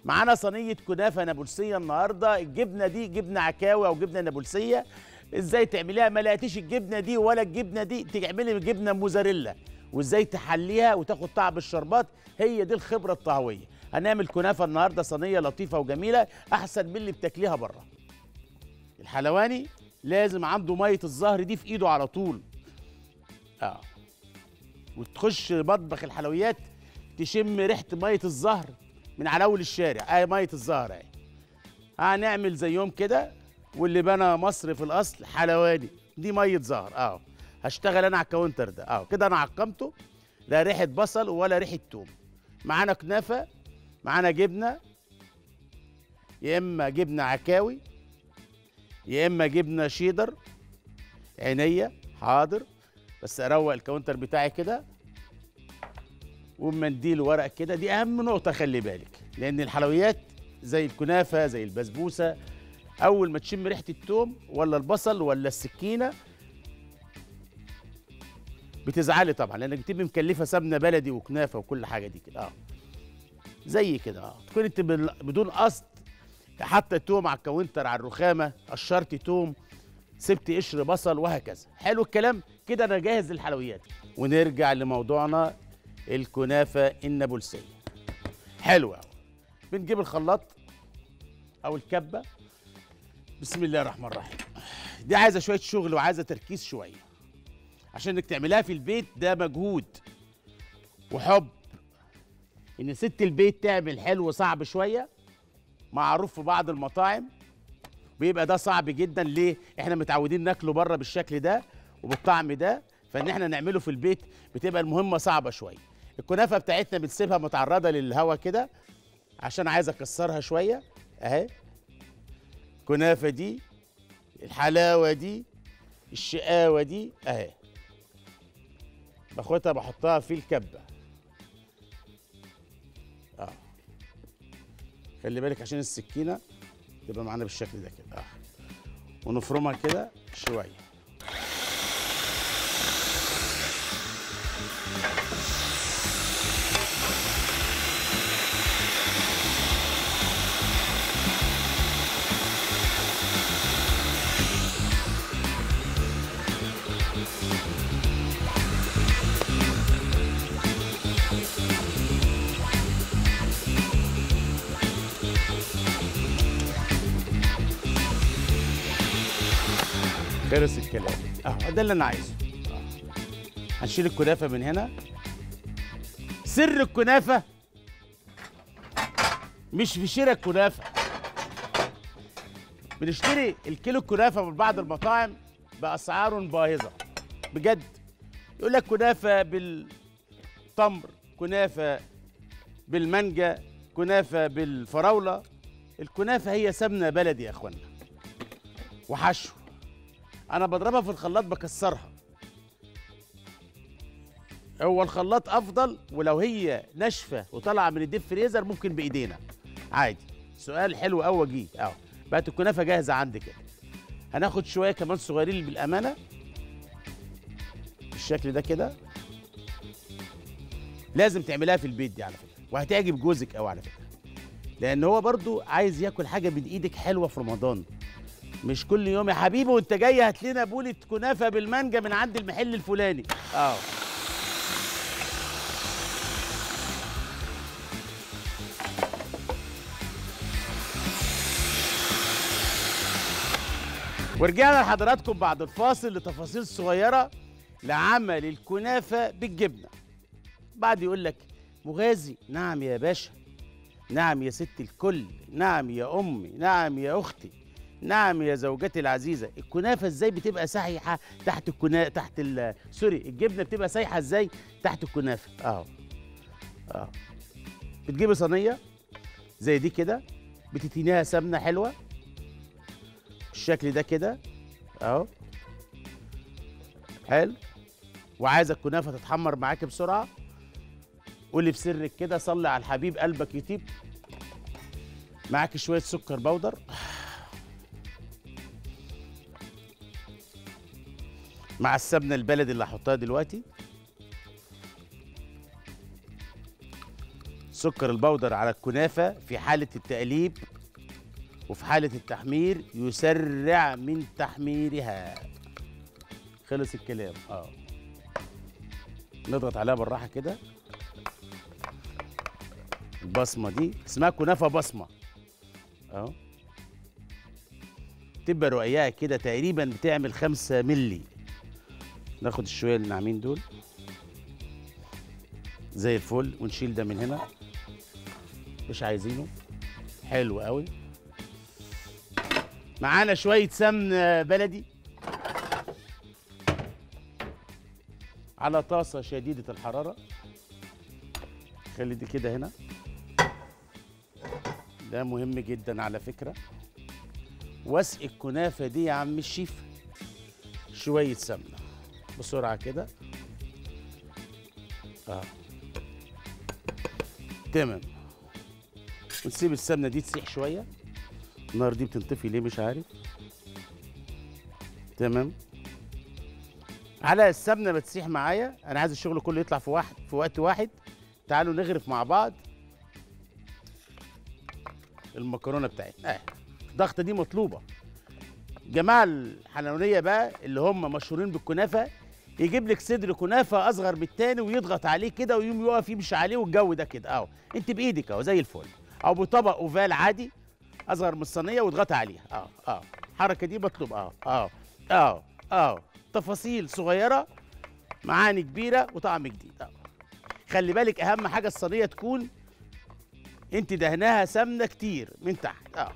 معانا صينيه كنافه نابلسيه النهارده الجبنه دي جبنه عكاوي او جبنه نابلسيه ازاي تعمليها ما لقيتيش الجبنه دي ولا الجبنه دي تعملي جبنه موزاريلا وازاي تحليها وتاخد طعم الشربات هي دي الخبره الطهويه هنعمل كنافه النهارده صينيه لطيفه وجميله احسن من اللي بتاكليها بره الحلواني لازم عنده ميه الزهر دي في ايده على طول اه وتخش مطبخ الحلويات تشم ريحه ميه الزهر من على اول الشارع اهي ميه الزهر اهي هنعمل زيهم كده واللي بنى مصر في الاصل حلواني دي ميه زهر اه هشتغل انا على الكاونتر ده اه كده انا عقمته لا ريحه بصل ولا ريحه توم معانا كنافه معانا جبنه يا اما جبنه عكاوي يا اما جبنه شيدر عينيا حاضر بس اروق الكاونتر بتاعي كده ومنديل ورق كده دي اهم نقطه خلي بالك لان الحلويات زي الكنافه زي البسبوسه اول ما تشم ريحه التوم ولا البصل ولا السكينه بتزعلي طبعا لانك بتبقي مكلفه سمنه بلدي وكنافه وكل حاجه دي كده اه زي كده اه تكون انت بال- بدون قصد حاطه توم على الكاونتر على الرخامه قشرت توم سبت قشر بصل وهكذا حلو الكلام كده انا جاهز للحلويات ونرجع لموضوعنا الكنافه النابلسيه حلو قوي بنجيب الخلاط او الكبه بسم الله الرحمن الرحيم دي عايزه شويه شغل وعايزه تركيز شويه عشان انك تعملها في البيت ده مجهود وحب ان ست البيت تعمل حلو صعب شويه معروف في بعض المطاعم بيبقى ده صعب جدا ليه احنا متعودين ناكله بره بالشكل ده وبالطعم ده فان احنا نعمله في البيت بتبقى المهمه صعبه شويه الكنافه بتاعتنا بنسيبها متعرضه للهواء كده عشان عايز اكسرها شويه اهي الكنافه دي الحلاوه دي الشقاوه دي اهي باخدها بحطها في الكبه اه خلي بالك عشان السكينه تبقى معانا بالشكل ده كده اه ونفرمها كده شويه خلص الكلام اه ده اللي انا عايزه آه. هنشيل الكنافه من هنا سر الكنافه مش في شراء الكنافه بنشتري الكيلو الكنافه من بعض المطاعم باسعار باهظه بجد يقول لك كنافه بالتمر كنافه بالمانجا كنافه بالفراوله الكنافه هي سمنه بلدي يا اخوانا وحشو انا بضربها في الخلاط بكسرها هو الخلاط افضل ولو هي ناشفه وطالعه من الديب فريزر ممكن بايدينا عادي سؤال حلو قوي وجيه اهو بقت الكنافه جاهزه عندي كده هناخد شويه كمان صغيرين بالامانه بالشكل ده كده لازم تعملها في البيت دي على فكره وهتعجب جوزك قوي على فكره لان هو برضو عايز ياكل حاجه من ايدك حلوه في رمضان مش كل يوم يا حبيبي وانت جاي هات لنا بولة كنافه بالمانجا من عند المحل الفلاني اه ورجعنا لحضراتكم بعد الفاصل لتفاصيل صغيره لعمل الكنافه بالجبنه بعد يقول لك مغازي نعم يا باشا نعم يا ست الكل نعم يا امي نعم يا اختي نعم يا زوجتي العزيزه الكنافه ازاي بتبقى سايحه تحت الكنا تحت ال... سوري الجبنه بتبقى سايحه ازاي تحت الكنافه اهو اه بتجيبي صينيه زي دي كده بتتينيها سمنه حلوه بالشكل ده كده اهو حلو وعايزه الكنافه تتحمر معاكي بسرعه قولي بسرك كده صلي على الحبيب قلبك يطيب معاكي شويه سكر بودر مع السمنه البلدي اللي هحطها دلوقتي سكر البودر على الكنافه في حاله التقليب وفي حاله التحمير يسرع من تحميرها خلص الكلام اه نضغط عليها بالراحه كده البصمه دي اسمها كنافه بصمه اهو تبقى رقيقه كده تقريبا بتعمل خمسة ملي ناخد الشويه الناعمين دول زي الفل ونشيل ده من هنا مش عايزينه حلو قوي معانا شويه سمن بلدي على طاسه شديده الحراره خلي دي كده هنا ده مهم جدا على فكره واسق الكنافه دي يا عم الشيف شويه سمنه بسرعه كده اه تمام ونسيب السمنه دي تسيح شويه النار دي بتنطفي ليه مش عارف تمام على السمنه ما تسيح معايا انا عايز الشغل كله يطلع في واحد في وقت واحد تعالوا نغرف مع بعض المكرونه بتاعتنا اه الضغطه دي مطلوبه جماعه الحلوانيه بقى اللي هم مشهورين بالكنافه يجيب لك صدر كنافه اصغر من التاني ويضغط عليه كده ويقوم يقف يمشي عليه والجو ده كده اهو انت بايدك اهو زي الفل او بطبق اوفال عادي اصغر من الصينيه واضغطي عليها اه اه الحركه دي مطلوب اه اه اه اه تفاصيل صغيره معاني كبيره وطعم جديد اه خلي بالك اهم حاجه الصينيه تكون انت دهناها سمنه كتير من تحت اه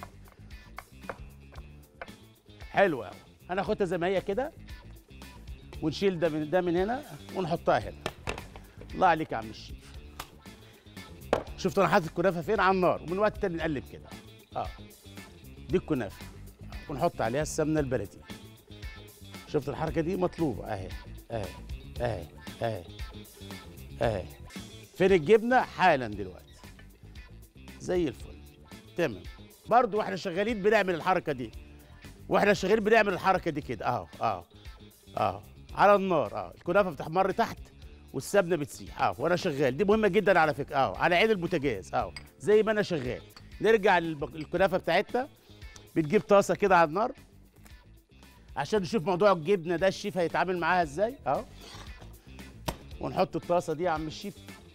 حلوه قوي هناخدها زي ما هي كده ونشيل ده من ده من هنا ونحطها هنا الله عليك يا عم الشيف شفت انا حاطط الكنافه فين على النار ومن وقت تاني نقلب كده اه دي الكنافه ونحط عليها السمنه البلدي شفت الحركه دي مطلوبه اهي اهي اهي اهي اهي فين الجبنه حالا دلوقتي زي الفل تمام برضو واحنا شغالين بنعمل الحركه دي واحنا شغالين بنعمل الحركه دي كده اهو اهو اهو على النار اه الكنافه بتحمر تحت والسمنه بتسيح اه وانا شغال دي مهمه جدا على فكره اه على عين البوتاجاز اه زي ما انا شغال نرجع للكنافه بتاعتنا بتجيب طاسه كده على النار عشان نشوف موضوع الجبنه ده الشيف هيتعامل معاها ازاي اهو ونحط الطاسه دي يا عم الشيف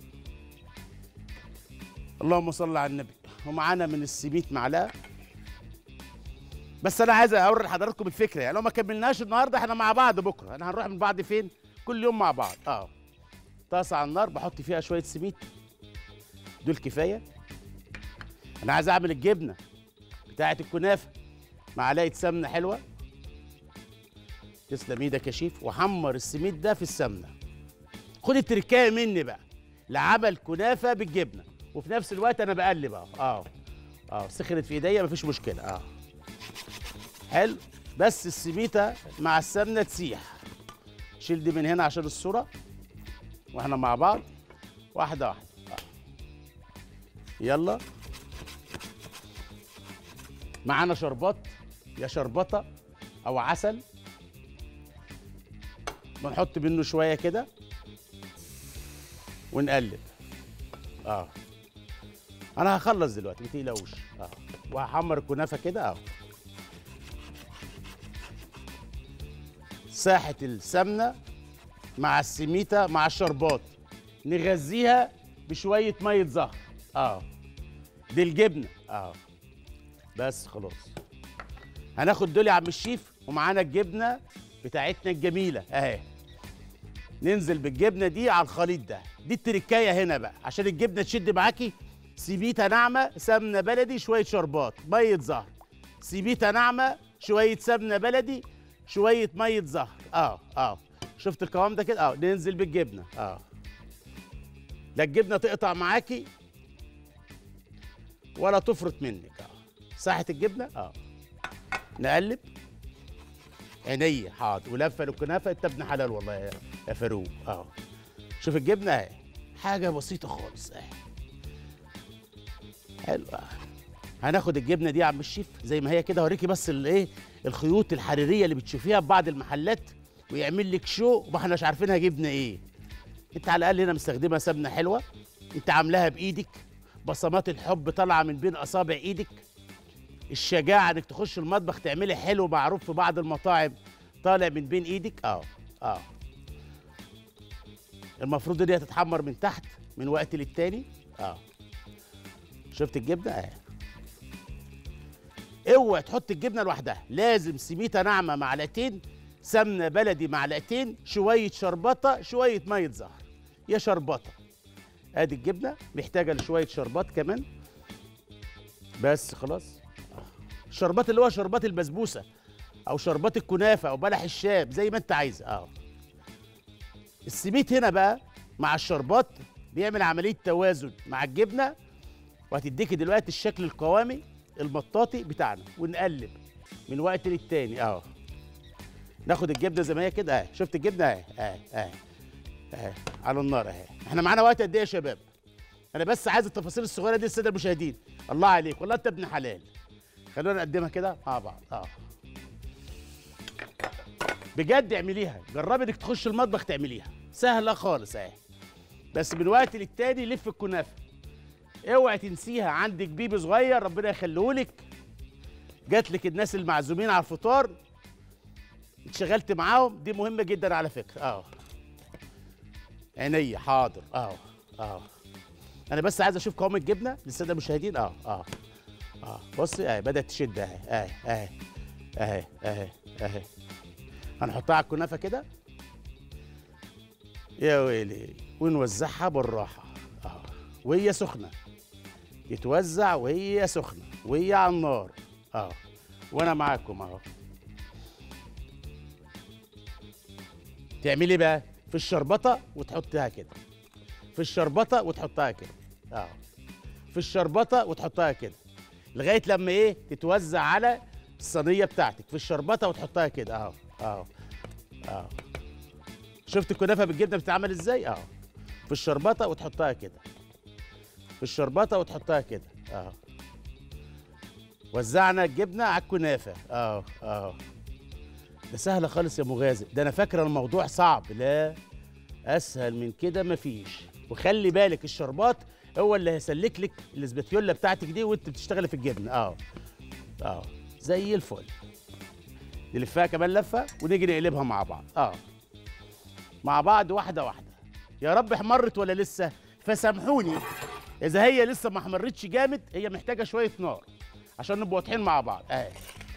اللهم صل على النبي ومعانا من السميت معلقه بس انا عايز اوري لحضراتكم الفكره يعني لو ما كملناش النهارده احنا مع بعض بكره احنا هنروح من بعض فين كل يوم مع بعض اه طاسه على النار بحط فيها شويه سميت دول كفايه انا عايز اعمل الجبنه بتاعه الكنافه معلقه سمنه حلوه تسلم ايدك يا شيف وحمر السميد ده في السمنه خد التركايه مني بقى لعمل كنافه بالجبنه وفي نفس الوقت انا بقلب اهو اه اه سخنت في ايديا مفيش مشكله اه حلو بس السميته مع السمنه تسيح شيل دي من هنا عشان الصوره واحنا مع بعض واحده واحده آه. يلا معانا شربات يا شربطه او عسل بنحط منه شويه كده ونقلب اه انا هخلص دلوقتي ما تقلقوش اه وهحمر الكنافه كده اه ساحه السمنه مع السميته مع الشربات نغذيها بشويه ميه زهر اه دي الجبنه اه بس خلاص هناخد دول يا عم الشيف ومعانا الجبنه بتاعتنا الجميله اهي ننزل بالجبنه دي على الخليط ده دي التركايه هنا بقى عشان الجبنه تشد معاكي سيبيتا ناعمه سمنه بلدي شويه شربات ميه زهر سيبيتا ناعمه شويه سمنه بلدي شويه ميه زهر اه اه شفت القوام ده كده اه ننزل بالجبنه اه لا الجبنه تقطع معاكي ولا تفرط منك اه ساحه الجبنه اه نقلب عينيا حاضر ولفه للكنافه انت ابن حلال والله يا, يا فاروق اه شوف الجبنه اهي حاجه بسيطه خالص اهي حلو آه. هناخد الجبنه دي يا عم الشيف زي ما هي كده اوريكي بس الايه الخيوط الحريريه اللي بتشوفيها في بعض المحلات ويعمل لك شو وما احناش عارفينها جبنه ايه انت على الاقل هنا مستخدمه سمنه حلوه انت عاملاها بايدك بصمات الحب طالعه من بين اصابع ايدك الشجاعه انك تخش المطبخ تعملي حلو معروف في بعض المطاعم طالع من بين ايدك اه اه المفروض ان هي تتحمر من تحت من وقت للتاني اه شفت الجبنه اه اوعى تحط الجبنه لوحدها لازم سميته ناعمه معلقتين سمنه بلدي معلقتين شويه شربطه شويه ميه زهر يا شربطه ادي الجبنه محتاجه لشويه شربات كمان بس خلاص الشربات اللي هو شربات البسبوسه او شربات الكنافه او بلح الشام زي ما انت عايز اه السميت هنا بقى مع الشربات بيعمل عمليه توازن مع الجبنه وهتديكي دلوقتي الشكل القوامي المطاطي بتاعنا ونقلب من وقت للتاني اه ناخد الجبنه زي ما هي كده اهي شفت الجبنه اهي اهي اهي اهي على النار اهي احنا معانا وقت قد ايه يا شباب انا بس عايز التفاصيل الصغيره دي للساده المشاهدين الله عليك والله انت ابن حلال خلونا نقدمها كده مع بعض اه بجد اعمليها جربي انك تخش المطبخ تعمليها سهله خالص اهي بس من وقت للتاني لف الكنافه اوعي تنسيها عندك بيبي صغير ربنا يخليهولك جات لك الناس المعزومين على الفطار اتشغلت معاهم دي مهمه جدا على فكره اه عينيا حاضر اه اه انا بس عايز اشوف قوام الجبنه للساده المشاهدين اه اه اه بصي اهي بدات تشد اهي اهي اهي اهي اهي اهي هنحطها على الكنافه كده يا ويلي ونوزعها بالراحه اه وهي سخنه يتوزع وهي سخنه وهي على النار اه وانا معاكم اهو تعملي بقى في الشربطه وتحطيها كده في الشربطه وتحطها كده اه في الشربطه وتحطها كده لغايه لما ايه تتوزع على الصينيه بتاعتك في الشربطه وتحطها كده اهو اهو اهو شفت الكنافه بالجبنه بتتعمل ازاي اهو في الشربطه وتحطها كده في الشربطه وتحطها كده اهو وزعنا الجبنه على الكنافه اهو اهو ده سهله خالص يا مغازي ده انا فاكره الموضوع صعب لا اسهل من كده مفيش وخلي بالك الشربات هو اللي هيسلك لك الاسباتيولا بتاعتك دي وانت بتشتغلي في الجبنه اه اه زي الفل نلفها كمان لفه ونيجي نقلبها مع بعض اه مع بعض واحده واحده يا رب احمرت ولا لسه فسامحوني اذا هي لسه ما احمرتش جامد هي محتاجه شويه نار عشان نبقى واضحين مع بعض اه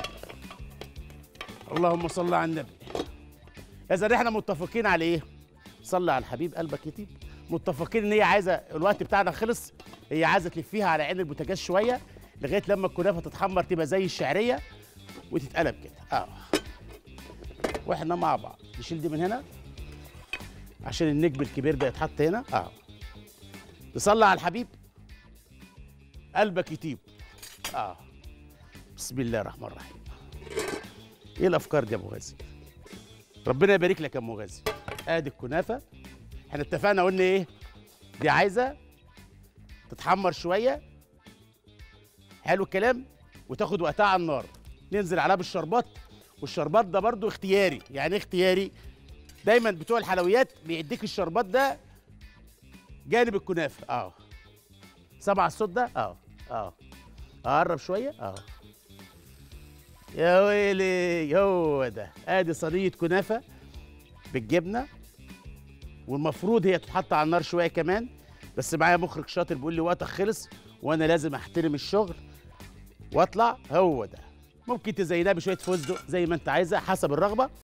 اللهم صل على النبي اذا احنا متفقين على ايه صلي على الحبيب قلبك يطيب متفقين ان هي عايزه الوقت بتاعنا خلص هي عايزه تلفيها على عين البوتاجاز شويه لغايه لما الكنافه تتحمر تبقى زي الشعريه وتتقلب كده اه واحنا مع بعض نشيل دي من هنا عشان النجم الكبير ده يتحط هنا اه نصلي على الحبيب قلبك يطيب اه بسم الله الرحمن الرحيم ايه الافكار دي يا ابو غازي ربنا يبارك لك يا ام غازي ادي الكنافه احنا اتفقنا قلنا ايه دي عايزه تتحمر شويه حلو الكلام وتاخد وقتها على النار ننزل عليها بالشربات والشربات ده برضو اختياري يعني ايه اختياري دايما بتوع الحلويات بيديك الشربات ده جانب الكنافه اه سمع الصوت ده اه اه اقرب شويه اه يا ويلي هو ده ادي صينيه كنافه بالجبنه والمفروض هي تتحط على النار شويه كمان بس معايا مخرج شاطر بيقول لي وقتك خلص وانا لازم احترم الشغل واطلع هو ده ممكن تزينها بشويه فستق زي ما انت عايزه حسب الرغبه